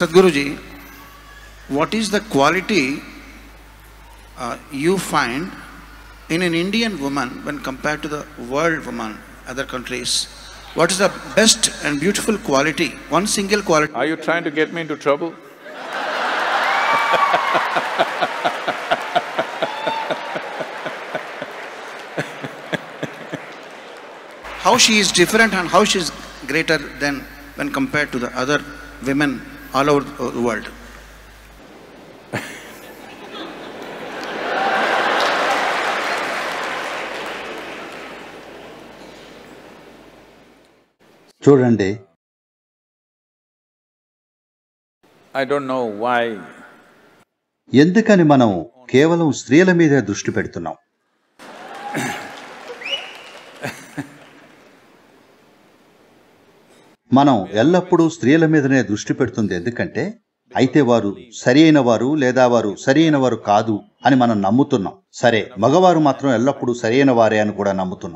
Sadhguruji, what is the quality uh, you find in an Indian woman when compared to the world woman, other countries? What is the best and beautiful quality, one single quality? Are you trying to get me into trouble? How she is different and how she is greater than when compared to the other women all over the world? చూడండి I don't know why ఎందుకని మనం కేవలం స్త్రీల మీదే దృష్టి పెడుతున్నాం మనం ఎల్లప్పుడూ స్త్రీల మీదనే దృష్టి పెడుతుంది ఎందుకంటే అయితే వారు సరి అయిన వారు లేదా వారు సరి అయిన వారు కాదు అని మనం నమ్ముతున్నాం సరే మగవారు మాత్రం ఎల్లప్పుడూ సరి అయిన వారే అని కూడా నమ్ముతున్నాం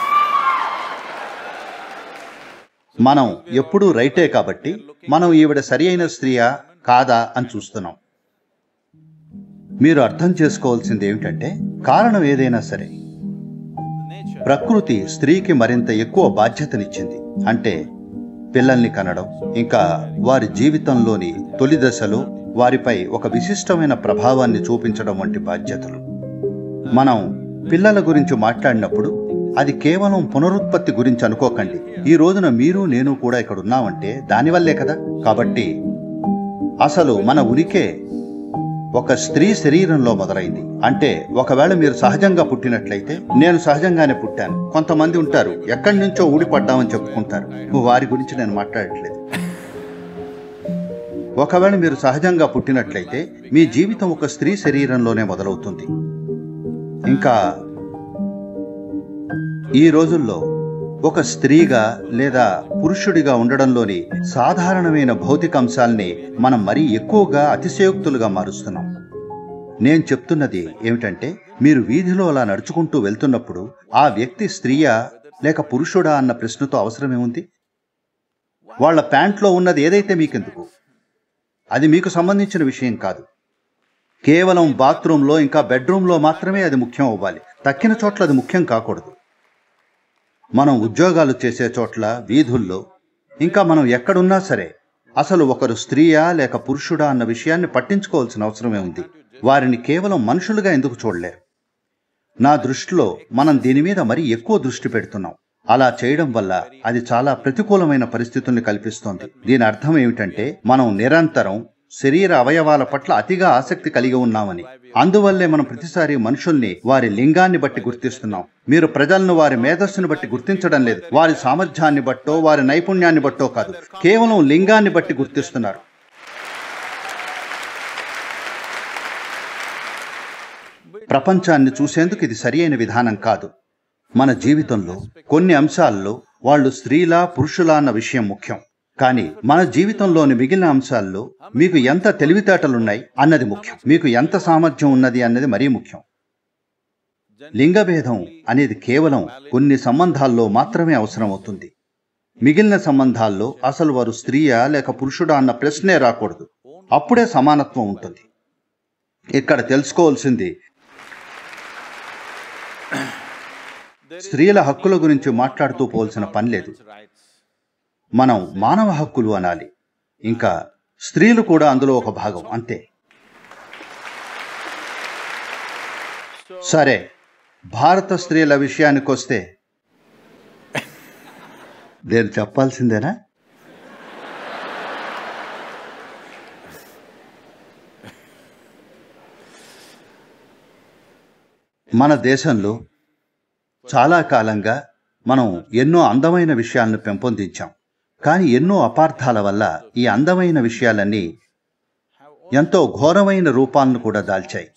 మనం ఎప్పుడూ రైటే కాబట్టి మనం ఈవిడ సరి అయిన స్త్రీయా కాదా అని చూస్తున్నాం మీరు అర్థం చేసుకోవాల్సింది ఏమిటంటే కారణం ఏదైనా సరే ప్రకృతి స్త్రీకి మరింత ఎక్కువ బాధ్యతనిచ్చింది అంటే పిల్లల్ని కనడం ఇంకా వారి జీవితంలోని తొలి దశలో వారిపై ఒక విశిష్టమైన ప్రభావాన్ని చూపించడం వంటి బాధ్యతలు మనం పిల్లల గురించి మాట్లాడినప్పుడు అది కేవలం పునరుత్పత్తి గురించి అనుకోకండి ఈ రోజున మీరు నేను కూడా ఇక్కడ ఉన్నామంటే దానివల్లే కదా కాబట్టి అసలు మన ఉనికే ఒక స్త్రీ శరీరంలో మొదలైంది అంటే ఒకవేళ మీరు సహజంగా పుట్టినట్లయితే నేను సహజంగానే పుట్టాను కొంతమంది ఉంటారు ఎక్కడి నుంచో ఊడిపడ్డామని చెప్పుకుంటారు వారి గురించి నేను మాట్లాడట్లేదు ఒకవేళ మీరు సహజంగా పుట్టినట్లయితే మీ జీవితం ఒక స్త్రీ శరీరంలోనే మొదలవుతుంది ఇంకా ఈ రోజుల్లో ఒక స్త్రీగా లేదా పురుషుడిగా ఉండడంలోని సాధారణమైన భౌతిక అంశాల్ని మనం మరీ ఎక్కువగా అతిశయోక్తులుగా మారుస్తున్నాం నేను చెప్తున్నది ఏమిటంటే మీరు వీధిలో అలా నడుచుకుంటూ వెళ్తున్నప్పుడు ఆ వ్యక్తి స్త్రీయా లేక పురుషుడా అన్న ప్రశ్నతో అవసరమేముంది వాళ్ళ ప్యాంట్లో ఉన్నది ఏదైతే మీకెందుకు అది మీకు సంబంధించిన విషయం కాదు కేవలం బాత్రూంలో ఇంకా బెడ్రూమ్లో మాత్రమే అది ముఖ్యం అవ్వాలి తక్కిన చోట్ల అది ముఖ్యం కాకూడదు మనం ఉద్యోగాలు చేసే చోట్ల వీధుల్లో ఇంకా మనం ఎక్కడున్నా సరే అసలు ఒకరు స్త్రీయా లేక పురుషుడా అన్న విషయాన్ని పట్టించుకోవాల్సిన అవసరమే ఉంది వారిని కేవలం మనుషులుగా ఎందుకు చూడలేరు నా దృష్టిలో మనం దీని మీద మరీ ఎక్కువ దృష్టి పెడుతున్నాం అలా చేయడం వల్ల అది చాలా ప్రతికూలమైన పరిస్థితుల్ని కల్పిస్తోంది దీని అర్థం ఏమిటంటే మనం నిరంతరం శరీర అవయవాల పట్ల అతిగా ఆసక్తి కలిగి ఉన్నామని అందువల్లే మనం ప్రతిసారి మనుషుల్ని వారి లింగాన్ని బట్టి గుర్తిస్తున్నాం మీరు ప్రజలను వారి మేధస్సును బట్టి గుర్తించడం లేదు వారి సామర్థ్యాన్ని బట్టో వారి నైపుణ్యాన్ని బట్టో కాదు కేవలం లింగాన్ని బట్టి గుర్తిస్తున్నారు ప్రపంచాన్ని చూసేందుకు ఇది సరియైన విధానం కాదు మన జీవితంలో కొన్ని అంశాల్లో వాళ్ళు స్త్రీలా పురుషులా అన్న విషయం ముఖ్యం కానీ మన జీవితంలోని మిగిలిన అంశాల్లో మీకు ఎంత తెలివితేటలున్నాయి అన్నది ముఖ్యం మీకు ఎంత సామర్థ్యం ఉన్నది అన్నది మరీ ముఖ్యం లింగభేదం అనేది కేవలం కొన్ని సంబంధాల్లో మాత్రమే అవసరమవుతుంది మిగిలిన సంబంధాల్లో అసలు వారు స్త్రీయా లేక పురుషుడా అన్న ప్రశ్నే రాకూడదు అప్పుడే సమానత్వం ఉంటుంది ఇక్కడ తెలుసుకోవాల్సింది స్త్రీల హక్కుల గురించి మాట్లాడుతూ పోల్సిన పని లేదు మనం మానవ హక్కులు అనాలి ఇంకా స్త్రీలు కూడా అందులో ఒక భాగం అంతే సరే భారత స్త్రీల విషయానికి వస్తే నేను చెప్పాల్సిందేనా మన దేశంలో చాలా కాలంగా మనం ఎన్నో అందమైన విషయాలను పెంపొందించాం కానీ ఎన్నో అపార్థాల వల్ల ఈ అందమైన విషయాలన్నీ ఎంతో ఘోరమైన రూపాలను కూడా దాల్చాయి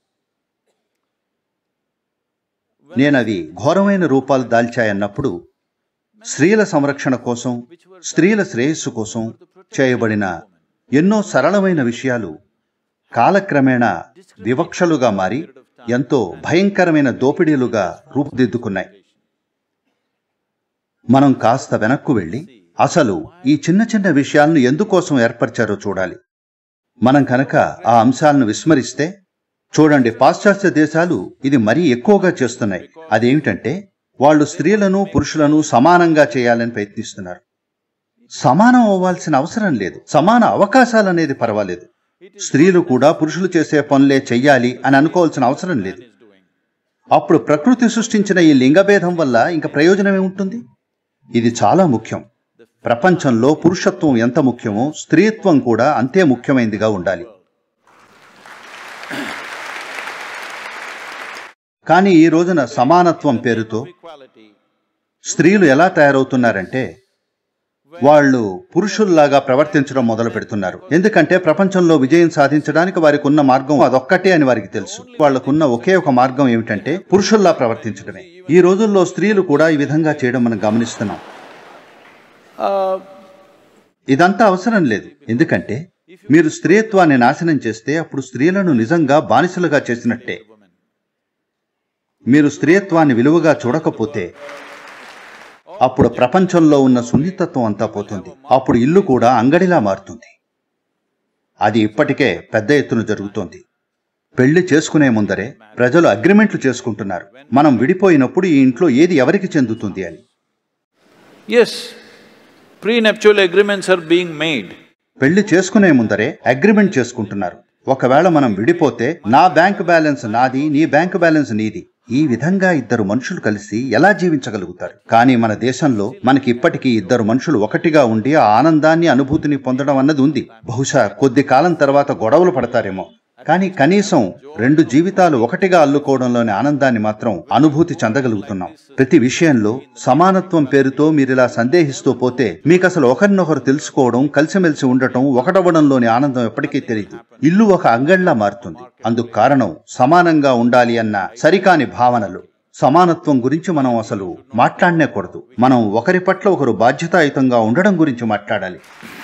నేనవి ఘోరమైన రూపాలు దాల్చాయన్నప్పుడు స్త్రీల సంరక్షణ కోసం స్త్రీల శ్రేయస్సు కోసం చేయబడిన ఎన్నో సరళమైన విషయాలు కాలక్రమేణా వివక్షలుగా మారి ఎంతో భయంకరమైన దోపిడీలుగా రూపుదిద్దుకున్నాయి మనం కాస్త వెనక్కు వెళ్ళి అసలు ఈ చిన్న చిన్న విషయాలను ఎందుకోసం ఏర్పరిచారో చూడాలి మనం కనుక ఆ అంశాలను విస్మరిస్తే చూడండి పాశ్చాత్య దేశాలు ఇది మరీ ఎక్కువగా చేస్తున్నాయి అదేమిటంటే వాళ్ళు స్త్రీలను పురుషులను సమానంగా చేయాలని ప్రయత్నిస్తున్నారు సమానం అవ్వాల్సిన అవసరం లేదు సమాన అవకాశాలు అనేది పర్వాలేదు స్త్రీలు కూడా పురుషులు చేసే పనులే చెయ్యాలి అని అనుకోవాల్సిన అవసరం లేదు అప్పుడు ప్రకృతి సృష్టించిన ఈ లింగభేదం వల్ల ఇంక ప్రయోజనం ఏముంటుంది ఇది చాలా ముఖ్యం ప్రపంచంలో పురుషత్వం ఎంత ముఖ్యమో స్త్రీత్వం కూడా అంతే ముఖ్యమైనదిగా ఉండాలి కానీ ఈ రోజున సమానత్వం పేరుతో equality, స్త్రీలు ఎలా తయారవుతున్నారంటే వాళ్ళు పురుషుల్లాగా ప్రవర్తించడం మొదలు పెడుతున్నారు ఎందుకంటే ప్రపంచంలో విజయం సాధించడానికి వారికి ఉన్న మార్గం అదొక్కటే అని వారికి తెలుసు వాళ్లకున్న ఒకే ఒక మార్గం ఏమిటంటే పురుషుల్లా ప్రవర్తించడమే ఈ రోజుల్లో స్త్రీలు కూడా ఈ విధంగా చేయడం మనం గమనిస్తున్నాం uh, ఇదంతా అవసరం లేదు ఎందుకంటే మీరు స్త్రీత్వాన్ని నాశనం చేస్తే అప్పుడు స్త్రీలను నిజంగా బానిసలుగా చేసినట్టే మీరు స్త్రీత్వాన్ని విలువగా చూడకపోతే అప్పుడు ప్రపంచంలో ఉన్న సున్నితత్వం అంతా పోతుంది అప్పుడు ఇల్లు కూడా అంగడిలా మారుతుంది అది ఇప్పటికే పెద్ద ఎత్తున జరుగుతోంది పెళ్లి చేసుకునే ముందరే ప్రజలు అగ్రిమెంట్లు చేసుకుంటున్నారు మనం విడిపోయినప్పుడు ఈ ఇంట్లో ఏది ఎవరికి చెందుతుంది అని yes, prenuptial agreements are being made. పెళ్లి చేసుకునే ముందరే అగ్రిమెంట్ చేసుకుంటున్నారు ఒకవేళ మనం విడిపోతే నా బ్యాంక్ బ్యాలెన్స్ నాది నీ బ్యాంక్ బ్యాలెన్స్ నీది ఈ విధంగా ఇద్దరు మనుషులు కలిసి ఎలా జీవించగలుగుతారు కానీ మన దేశంలో మనకి ఇప్పటికీ ఇద్దరు మనుషులు ఒకటిగా ఉండి ఆ ఆనందాన్ని అనుభూతిని పొందడం అన్నది ఉంది బహుశా కొద్ది కాలం తర్వాత గొడవలు పడతారేమో కానీ కనీసం రెండు జీవితాలు ఒకటిగా అల్లుకోవడంలోని ఆనందాన్ని మాత్రం అనుభూతి చెందగలుగుతున్నాం ప్రతి విషయంలో సమానత్వం పేరుతో మీరిలా సందేహిస్తూ పోతే మీకు అసలు ఒకరినొకరు తెలుసుకోవడం కలిసిమెలిసి ఉండటం ఒకటవ్వడంలోని ఆనందం ఎప్పటికీ తెలియదు ఇల్లు ఒక అంగడిలా మారుతుంది అందుకు కారణం సమానంగా ఉండాలి అన్న సరికాని భావనలు సమానత్వం గురించి మనం అసలు మాట్లాడనే కూడదు మనం ఒకరి పట్ల ఒకరు బాధ్యతాయుతంగా ఉండడం గురించి మాట్లాడాలి